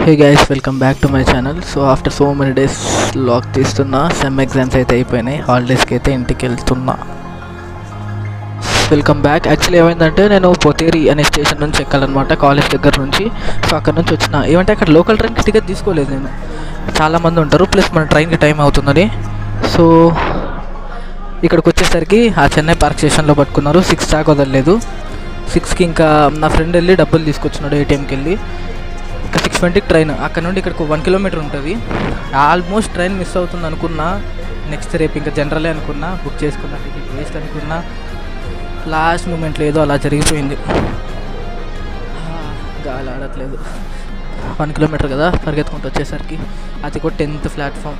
Hey guys welcome back to my channel so after so many days vlog తీస్తున్నా sem exams అయితే అయిపోయినాయి హాలిడేస్కి అయితే ఇంటికి వెళ్తున్నా వెల్కమ్ బ్యాక్ యాక్చువల్లీ ఏమైందంటే నేను పోతేరి అనే స్టేషన్ నుంచి ఎక్కాలన్నమాట కాలేజ్ దగ్గర నుంచి సో అక్కడ నుంచి వచ్చిన ఏమంటే అక్కడ లోకల్ ట్రైన్కి టికెట్ తీసుకోలేదు నేను చాలామంది ఉంటారు ప్లస్ మన ట్రైన్కి టైం అవుతుందని సో ఇక్కడికి వచ్చేసరికి ఆ చెన్నై పార్క్ స్టేషన్లో పట్టుకున్నారు సిక్స్ దాకా వదలలేదు సిక్స్కి ఇంకా నా ఫ్రెండ్ వెళ్ళి డబ్బులు తీసుకొచ్చినాడు ఏటీఎంకి వెళ్ళి ఇంకా సిక్స్ ట్వంటీకి ట్రైన్ అక్కడ నుండి ఇక్కడికి వన్ కిలోమీటర్ ఉంటుంది ఆల్మోస్ట్ ట్రైన్ మిస్ అవుతుంది అనుకున్నా నెక్స్ట్ రేపు ఇంకా జనరలే అనుకున్నా బుక్ చేసుకున్నా టికెట్ వేస్ట్ అనుకున్నా లాస్ట్ మూమెంట్లో ఏదో అలా జరిగిపోయింది ఆ, గాలి ఆడట్లేదు వన్ కిలోమీటర్ కదా పరిగెత్తుకుంటూ వచ్చేసరికి అది కూడా tenth platform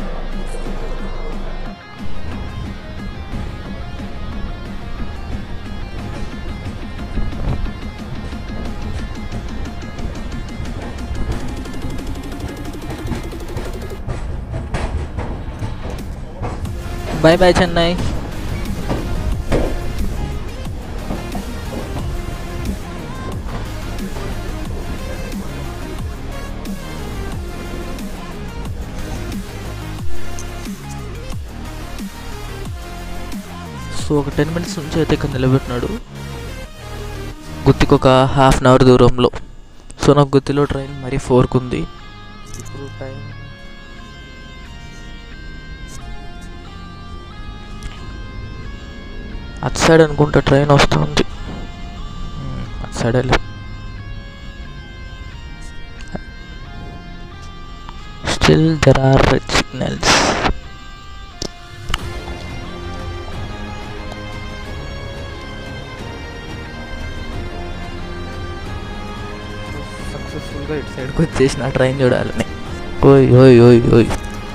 bye bye Chennai so ఒక టెన్ మినిట్స్ నుంచి అయితే ఇక్కడ నిలబెట్టినాడు గుత్తికి ఒక హాఫ్ అన్ అవర్ దూరంలో సో నాకు గుత్తిలో ట్రైన్ మరి ఫోర్కి ఉంది ఇప్పుడు టైం అటు సైడ్ అనుకుంటా ట్రైన్ వస్తుంది మ్మ్, అటు సైడ్ వెళ్ళి still there are red signals సక్సెస్ఫుల్గా ఇటు సైడ్కి వచ్చేసిన ట్రైన్ చూడాలని ఓయ్ ఓయ్ ఓయ్ ఓయ్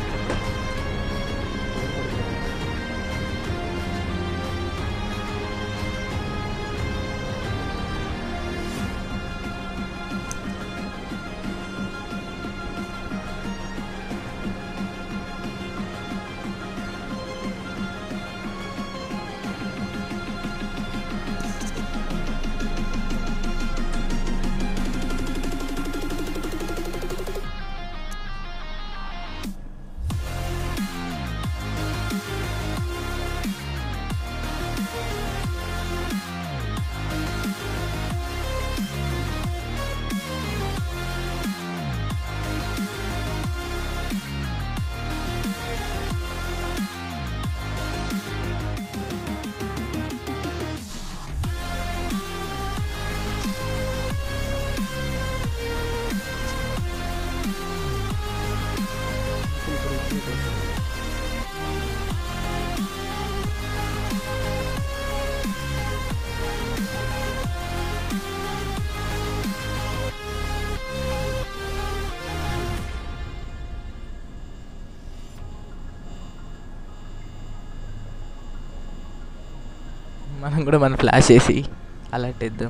మనం కూడా మన ఫ్లాష్ వేసి అలర్ట్ ఇద్దాం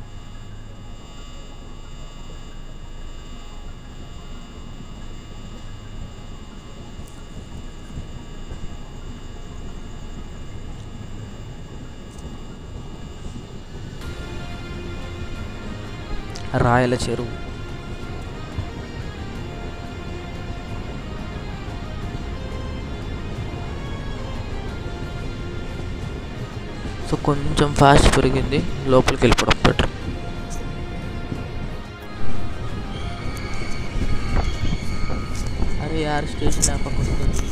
రాయల చెరువు సో కొంచెం ఫాస్ట్ పెరిగింది లోపలికి వెళ్ళిపోవడం బెటర్ అరే యార్ స్టేషన్ ఆ పక్కన ఉంది.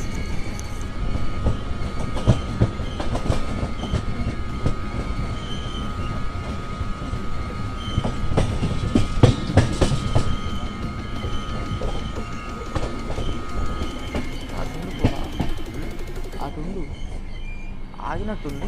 అటుండు పోరా. అటుండు ఆగినట్టుంది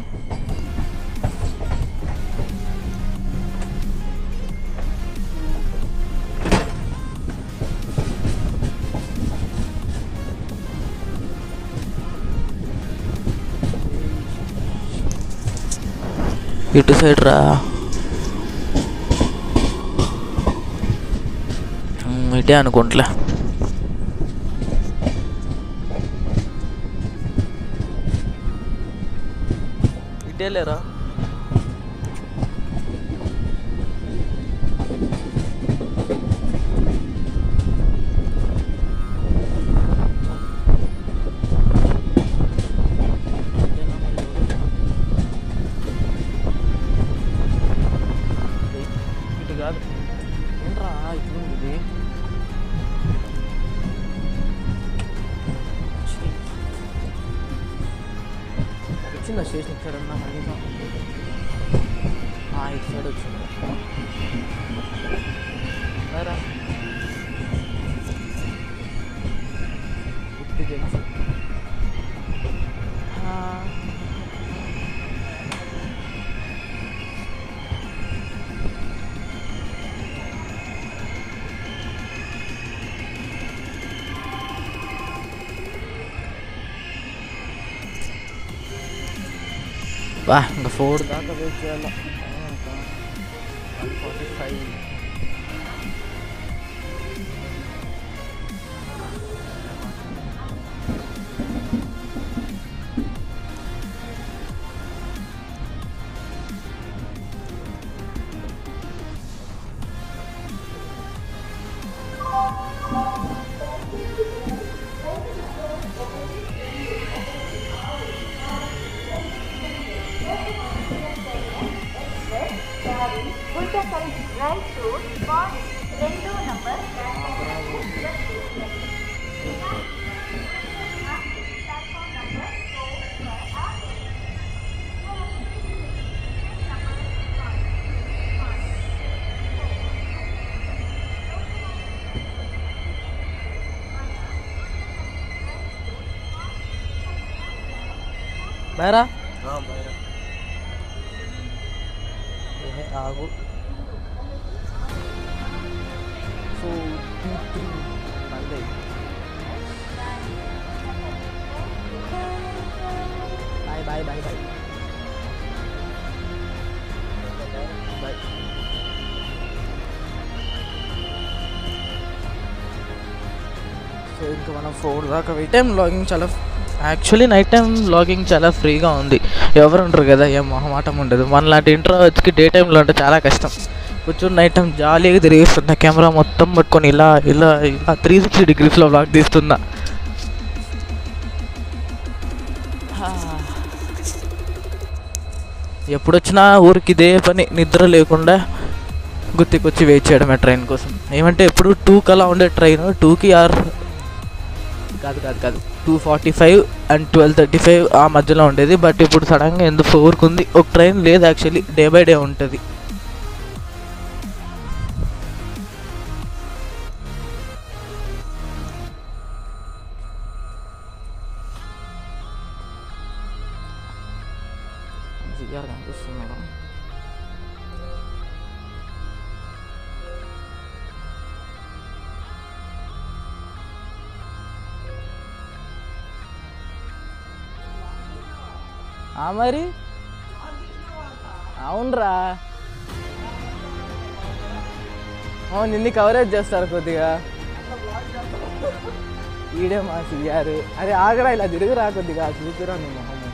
ఇటు సైడ్ రా మ్, ఇటే అనుకుంటలే ఇటే లేరా సైడ్ వచ్చింది రా. ఉత్తి జంక్షన్ ఆ. వా ఇంకా ఫోర్ దాకా వెయిట్ చేయాలి forty five Guntakal right road box రెండు నంబర్ బైరా ఏ ఆగు సో టూ త్రీ మంది bye bye bye bye bye so ఇంకా మనం ఫోర్ దాకా వెయిట్ టైం లాగింగ్ చాలా యాక్చువల్లీ నైట్ టైం లాగింగ్ చాలా ఫ్రీగా ఉంది ఎవరు ఉంటారు కదా ఏం మొహమాటం ఉండదు మన లాంటి ఇంట్రో వచ్చి డే టైంలో అంటే చాలా కష్టం కూర్చొని నైట్ టైం జాలీగా తిరిగిస్తున్నా కెమెరా మొత్తం పట్టుకొని ఇలా ఇలా ఇలా త్రీ సిక్స్టీ డిగ్రీస్లో బ్లాక్ తీస్తున్నా ఎప్పుడొచ్చినా ఊరికి ఇదే పని నిద్ర లేకుండా గుర్తికొచ్చి వెయిట్ చేయడమే ట్రైన్ కోసం ఏమంటే ఎప్పుడు టూకి అలా ఉండే ట్రైన్ టూకి ఆర్ కాదు కాదు కాదు two forty five and twelve thirty five ఆ మధ్యలో ఉండేది బట్ ఇప్పుడు సడన్గా ఎందుకు ఫోర్కి ఉంది ఒక ట్రైన్ లేదు యాక్చువల్లీ డే బై డే ఉంటుంది జిఆర్ కనిపిస్తున్నాడు ఆ మరి అవునరా అవును నిన్ను కవరేజ్ చేస్తారు కొద్దిగా ఈడే మా సిఆర్ అరే ఆగరా ఇలా తిరుగురా కొద్దిగా చూపిరా నీ మొహము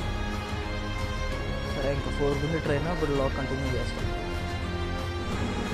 సరే ఇంకా ఫోర్ గుండి ట్రైన్ ఇప్పుడు లో కంటిన్యూ చేస్తాం